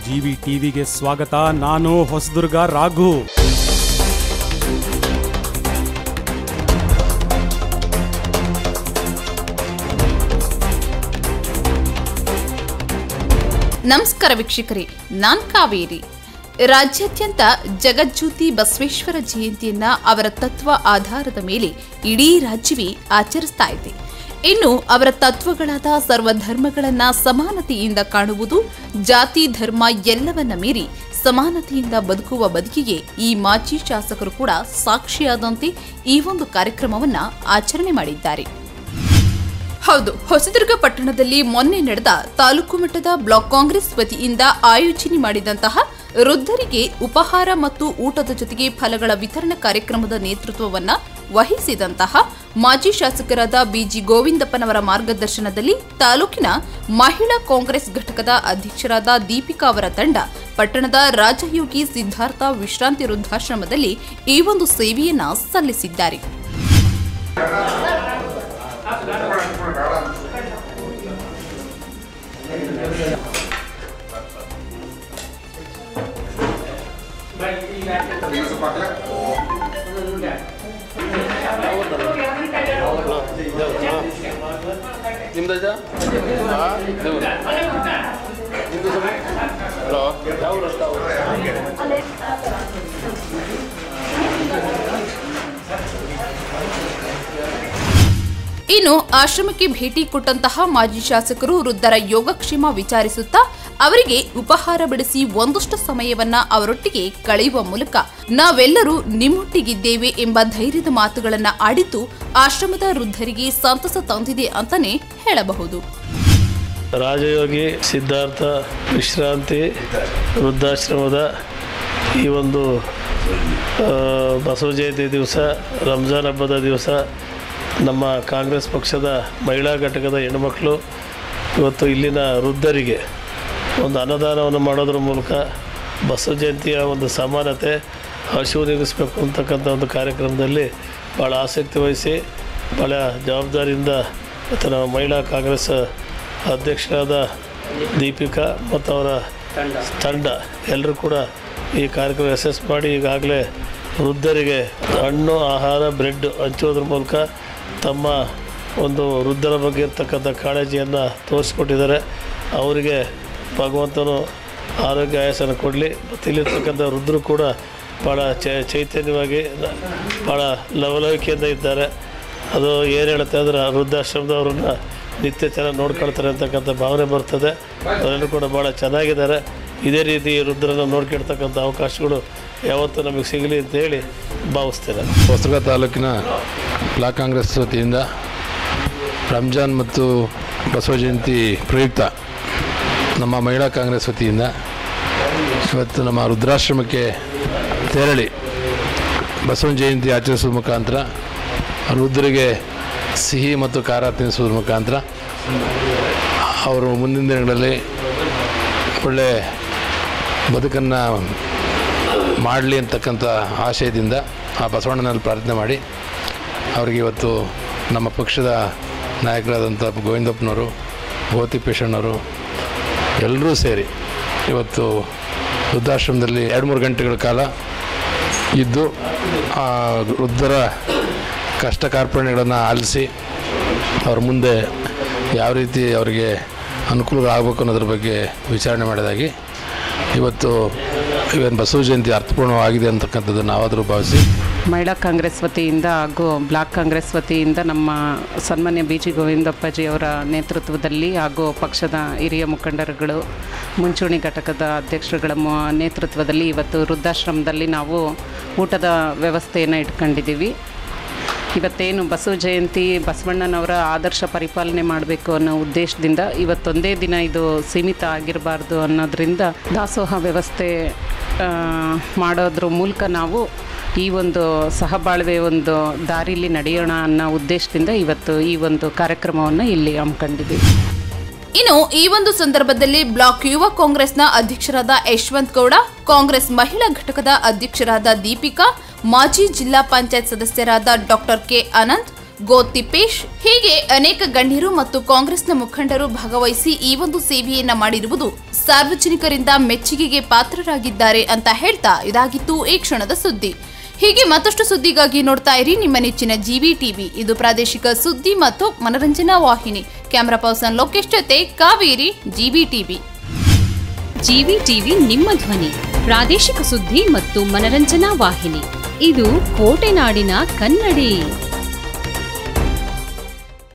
GV ಟಿವಿಗೆ ಸ್ವಾಗತ ನಾನು ಹೊಸದುರ್ಗ ರಾಘು ನಮಸ್ಕಾರ ವೀಕ್ಷಕರೇ ನಾನ್ ಕಾವೇರಿ ರಾಜ್ಯಾದ್ಯಂತ ಜಗಜ್ಯೋತಿ ಬಸವೇಶ್ವರ ಜಯಂತಿಯನ್ನ ಅವರ ತತ್ವ ಆಧಾರದ ಮೇಲೆ ಇಡೀ ರಾಜ್ಯವೇ ಆಚರಿಸ್ತಾ ಇದೆ ಇನ್ನು ಅವರ ತತ್ವಗಳಾದ ಸರ್ವಧರ್ಮಗಳನ್ನ ಸಮಾನತೆಯಿಂದ ಕಾಣುವುದು ಜಾತಿ ಧರ್ಮ ಎಲ್ಲವನ್ನ ಮೀರಿ ಸಮಾನತೆಯಿಂದ ಬದುಕುವ ಬದುಕಿಗೆ ಈ ಮಾಜಿ ಶಾಸಕರು ಕೂಡ ಸಾಕ್ಷಿಯಾದಂತೆ ಈ ಒಂದು ಕಾರ್ಯಕ್ರಮವನ್ನ ಆಚರಣೆ ಮಾಡಿದ್ದಾರೆ ಹೌದು ಹೊಸದುರ್ಗ ಪಟ್ಟಣದಲ್ಲಿ ಮೊನ್ನೆ ನಡೆದ ತಾಲೂಕು ಮಟ್ಟದ ಬ್ಲಾಕ್ ಕಾಂಗ್ರೆಸ್ ವತಿಯಿಂದ ಆಯೋಜನೆ ಮಾಡಿದಂತಹ ವೃದ್ಧರಿಗೆ ಉಪಹಾರ ಮತ್ತು ಊಟದ ಜೊತೆಗೆ ಫಲಗಳ ವಿತರಣಾ ಕಾರ್ಯಕ್ರಮದ ನೇತೃತ್ವವನ್ನ ವಹಿಸಿದಂತಹ ಮಾಜಿ ಶಾಸಕರಾದ ಬಿಜಿ ಗೋವಿಂದಪ್ಪನವರ ಮಾರ್ಗದರ್ಶನದಲ್ಲಿ ತಾಲೂಕಿನ ಮಹಿಳಾ ಕಾಂಗ್ರೆಸ್ ಘಟಕದ ಅಧ್ಯಕ್ಷರಾದ ದೀಪಿಕಾ ಅವರ ತಂಡ ಪಟ್ಟಣದ ರಾಜಯೋಗಿ ಸಿದ್ಧಾರ್ಥ ವಿಶ್ರಾಂತಿ ವೃದ್ಧಾಶ್ರಮದಲ್ಲಿ ಈ ಒಂದು ಸೇವೆಯನ್ನ ಸಲ್ಲಿಸಿದ್ದಾರೆ ನಿಮ್ದಜ ನಿಮ್ದು ಸಮ ಹಲೋ ಯಾವ ರಸ್ತೆ ಇನ್ನು ಆಶ್ರಮಕ್ಕೆ ಭೇಟಿ ಕೊಟ್ಟಂತಹ ಮಾಜಿ ಶಾಸಕರು ವೃದ್ಧರ ಯೋಗಕ್ಷೇಮ ವಿಚಾರಿಸುತ್ತಾ ಅವರಿಗೆ ಉಪಹಾರ ಬಿಡಿಸಿ ಒಂದಷ್ಟು ಸಮಯವನ್ನ ಅವರೊಟ್ಟಿಗೆ ಕಳೆಯುವ ಮೂಲಕ ನಾವೆಲ್ಲರೂ ನಿಮ್ಮೊಟ್ಟಿಗಿದ್ದೇವೆ ಎಂಬ ಧೈರ್ಯದ ಮಾತುಗಳನ್ನ ಆಡಿದ್ದು ಆಶ್ರಮದ ವೃದ್ಧರಿಗೆ ಸಂತಸ ತಂದಿದೆ ಅಂತಾನೆ ಹೇಳಬಹುದು ರಾಜಯೋಗಿ ಸಿದ್ಧಾರ್ಥ ವಿಶ್ರಾಂತಿ ವೃದ್ಧಾಶ್ರಮದ ಈ ಒಂದು ಆ, ಬಸವ ಜಯಂತಿ ದಿವಸ ರಂಜಾನ್ ಹಬ್ಬದ ದಿವಸ ನಮ್ಮ ಕಾಂಗ್ರೆಸ್ ಪಕ್ಷದ ಮಹಿಳಾ ಘಟಕದ ಹೆಣ್ಮಕ್ಳು ಇವತ್ತು ಇಲ್ಲಿನ ವೃದ್ಧರಿಗೆ ಒಂದು ಅನ್ನದಾನವನ್ನು ಮಾಡೋದ್ರ ಮೂಲಕ ಬಸವ ಜಯಂತಿಯ ಒಂದು ಸಮಾನತೆ ಹಸಿವು ನೀಗಿಸ್ಬೇಕು ಅಂತಕ್ಕಂಥ ಒಂದು ಕಾರ್ಯಕ್ರಮದಲ್ಲಿ ಭಾಳ ಆಸಕ್ತಿ ವಹಿಸಿ ಭಾಳ ಜವಾಬ್ದಾರಿಯಿಂದ ಮತ್ತು ನಮ್ಮ ಮಹಿಳಾ ಕಾಂಗ್ರೆಸ್ ಅಧ್ಯಕ್ಷರಾದ ದೀಪಿಕಾ ಮತ್ತು ಅವರ ತಂಡ ಎಲ್ಲರೂ ಕೂಡ ಈ ಕಾರ್ಯಕ್ರಮ ಯಶಸ್ಸು ಮಾಡಿ ಈಗಾಗಲೇ ವೃದ್ಧರಿಗೆ ಹಣ್ಣು ಆಹಾರ ಬ್ರೆಡ್ ಹಂಚೋದ್ರ ಮೂಲಕ ತಮ್ಮ ಒಂದು ವೃದ್ಧರ ಬಗ್ಗೆ ಇರ್ತಕ್ಕಂಥ ಕಾಳಜಿಯನ್ನು ತೋರಿಸ್ಕೊಟ್ಟಿದ್ದಾರೆ ಅವರಿಗೆ ಭಗವಂತನು ಆರೋಗ್ಯ ಆಯಸ್ಸನ್ನು ಕೊಡಲಿ ಮತ್ತು ಇಲ್ಲಿರ್ತಕ್ಕಂಥ ವೃದ್ಧರು ಕೂಡ ಭಾಳ ಚೈ- ಚೈತನ್ಯವಾಗಿ ಭಾಳ ಲವಲವಿಕೆಯಿಂದ ಇದ್ದಾರೆ ಅದು ಏನು ಹೇಳುತ್ತೆ ಅಂದರೆ ವೃದ್ಧಾಶ್ರಮದವ್ರನ್ನ ನಿತ್ಯ ಚೆನ್ನಾಗಿ ನೋಡ್ಕೊಳ್ತಾರೆ ಅಂತಕ್ಕಂಥ ಭಾವನೆ ಬರ್ತದೆ ಅವರೆಲ್ಲರೂ ಕೂಡ ಭಾಳ ಚೆನ್ನಾಗಿದ್ದಾರೆ ಇದೇ ರೀತಿ ವೃದ್ಧರನ್ನು ನೋಡ್ಕೊಳ್ತಕ್ಕಂಥ ಅವಕಾಶಗಳು ಯಾವತ್ತೂ ನಮಗೆ ಸಿಗಲಿ ಅಂತ ಹೇಳಿ ಭಾವಿಸ್ತೇನೆ ಹೊಸದುರ್ಗ ತಾಲೂಕಿನ ಬ್ಲಾಕ್ ಕಾಂಗ್ರೆಸ್ ವತಿಯಿಂದ ರಂಜಾನ್ ಮತ್ತು ಬಸವ ಜಯಂತಿ ಪ್ರಯುಕ್ತ ನಮ್ಮ ಮಹಿಳಾ ಕಾಂಗ್ರೆಸ್ ವತಿಯಿಂದ ಇವತ್ತು ನಮ್ಮ ರುದ್ರಾಶ್ರಮಕ್ಕೆ ತೆರಳಿ ಬಸವನ ಜಯಂತಿ ಆಚರಿಸುವ ಮುಖಾಂತರ ವೃದ್ಧರಿಗೆ ಸಿಹಿ ಮತ್ತು ಖಾರ ತಿನ್ನಿಸೋದ್ರ ಮುಖಾಂತರ ಅವರು ಮುಂದಿನ ದಿನಗಳಲ್ಲಿ ಒಳ್ಳೆ ಬದುಕನ್ನು ಮಾಡಲಿ ಅಂತಕ್ಕಂಥ ಆಶಯದಿಂದ ಆ ಬಸವಣ್ಣನಲ್ಲಿ ಪ್ರಾರ್ಥನೆ ಮಾಡಿ ಅವರಿಗೆ ಇವತ್ತು ನಮ್ಮ ಪಕ್ಷದ ನಾಯಕರಾದಂಥ ಗೋವಿಂದಪ್ಪನವರು ಗೋತಿಪೇಶಣ್ಣವರು ಎಲ್ಲರೂ ಸೇರಿ ಇವತ್ತು ವೃದ್ಧಾಶ್ರಮದಲ್ಲಿ ಎರಡು ಮೂರು ಗಂಟೆಗಳ ಕಾಲ ಇದ್ದು ಆ ವೃದ್ಧರ ಕಷ್ಟ ಕಾರ್ಪಣ್ಯಗಳನ್ನು ಆಲಿಸಿ ಅವ್ರ ಮುಂದೆ ಯಾವ ರೀತಿ ಅವರಿಗೆ ಅನುಕೂಲಗಳಾಗಬೇಕು ಅನ್ನೋದ್ರ ಬಗ್ಗೆ ವಿಚಾರಣೆ ಮಾಡಿದಾಗಿ ಇವತ್ತು ಇವನ್ ಬಸವ ಜಯಂತಿ ಅರ್ಥಪೂರ್ಣವಾಗಿದೆ ಅಂತಕ್ಕಂಥದ್ದು ನಾವಾದರೂ ಭಾವಿಸಿ ಮಹಿಳಾ ಕಾಂಗ್ರೆಸ್ ವತಿಯಿಂದ ಹಾಗೂ ಬ್ಲಾಕ್ ಕಾಂಗ್ರೆಸ್ ವತಿಯಿಂದ ನಮ್ಮ ಸನ್ಮಾನ್ಯ ಬಿ ಜಿ ಗೋವಿಂದಪ್ಪಾಜಿ ಅವರ ನೇತೃತ್ವದಲ್ಲಿ ಹಾಗೂ ಪಕ್ಷದ ಹಿರಿಯ ಮುಖಂಡರುಗಳು ಮುಂಚೂಣಿ ಘಟಕದ ಅಧ್ಯಕ್ಷರುಗಳ ಮು- ನೇತೃತ್ವದಲ್ಲಿ ಇವತ್ತು ವೃದ್ಧಾಶ್ರಮದಲ್ಲಿ ನಾವು ಊಟದ ವ್ಯವಸ್ಥೆಯನ್ನು ಇಟ್ಕೊಂಡಿದ್ದೀವಿ ಇವತ್ತೇನು ಬಸವ ಜಯಂತಿ ಬಸವಣ್ಣನವರ ಆದರ್ಶ ಪರಿಪಾಲನೆ ಮಾಡಬೇಕು ಅನ್ನೋ ಉದ್ದೇಶದಿಂದ ಇವತ್ತೊಂದೇ ದಿನ ಇದು ಸೀಮಿತ ಆಗಿರಬಾರ್ದು ಅನ್ನೋದ್ರಿಂದ ದಾಸೋಹ ವ್ಯವಸ್ಥೆ ಆ, ಮಾಡೋದ್ರ ಮೂಲಕ ನಾವು ಈ ಒಂದು ಸಹಬಾಳ್ವೆ ಒಂದು ದಾರಿಲಿ ನಡೆಯೋಣ ಅನ್ನೋ ಉದ್ದೇಶದಿಂದ ಇವತ್ತು ಈ ಒಂದು ಕಾರ್ಯಕ್ರಮವನ್ನು ಇಲ್ಲಿ ಹಮ್ಮಿಕೊಂಡಿದ್ದೀವಿ ಇನ್ನು ಈ ಒಂದು ಸಂದರ್ಭದಲ್ಲಿ ಬ್ಲಾಕ್ ಯುವ ಕಾಂಗ್ರೆಸ್ನ ಅಧ್ಯಕ್ಷರಾದ ಯಶವಂತ್ ಗೌಡ ಕಾಂಗ್ರೆಸ್ ಮಹಿಳಾ ಘಟಕದ ಅಧ್ಯಕ್ಷರಾದ ದೀಪಿಕಾ ಮಾಜಿ ಜಿಲ್ಲಾ ಪಂಚಾಯತ್ ಸದಸ್ಯರಾದ ಡಾಕ್ಟರ್ ಕೆ ಅನಂತ್ ಗೋ ತಿಪ್ಪೇಶ್ ಹೀಗೆ ಅನೇಕ ಗಣ್ಯರು ಮತ್ತು ಕಾಂಗ್ರೆಸ್ನ ಮುಖಂಡರು ಭಾಗವಹಿಸಿ ಈ ಒಂದು ಸೇವೆಯನ್ನ ಮಾಡಿರುವುದು ಸಾರ್ವಜನಿಕರಿಂದ ಮೆಚ್ಚುಗೆಗೆ ಪಾತ್ರರಾಗಿದ್ದಾರೆ ಅಂತ ಹೇಳ್ತಾ ಇದಾಗಿತ್ತು ಈ ಕ್ಷಣದ ಸುದ್ದಿ ಹೀಗೆ ಮತ್ತಷ್ಟು ಸುದ್ದಿಗಾಗಿ ನೋಡ್ತಾ ಇರಿ ನಿಮ್ಮ ನೆಚ್ಚಿನ ಜಿವಿ ಟಿವಿ ಇದು ಪ್ರಾದೇಶಿಕ ಸುದ್ದಿ ಮತ್ತು ಮನರಂಜನಾ ವಾಹಿನಿ ಕ್ಯಾಮರಾ ಪರ್ಸನ್ ಲೋಕೇಶ್ ಜೊತೆ Kaveri GV TV GV TV ನಿಮ್ಮ ಧ್ವನಿ ಪ್ರಾದೇಶಿಕ ಸುದ್ದಿ ಮತ್ತು ಮನರಂಜನಾ ವಾಹಿನಿ ಇದು ಕೋಟೆನಾಡಿನ ಕನ್ನಡಿ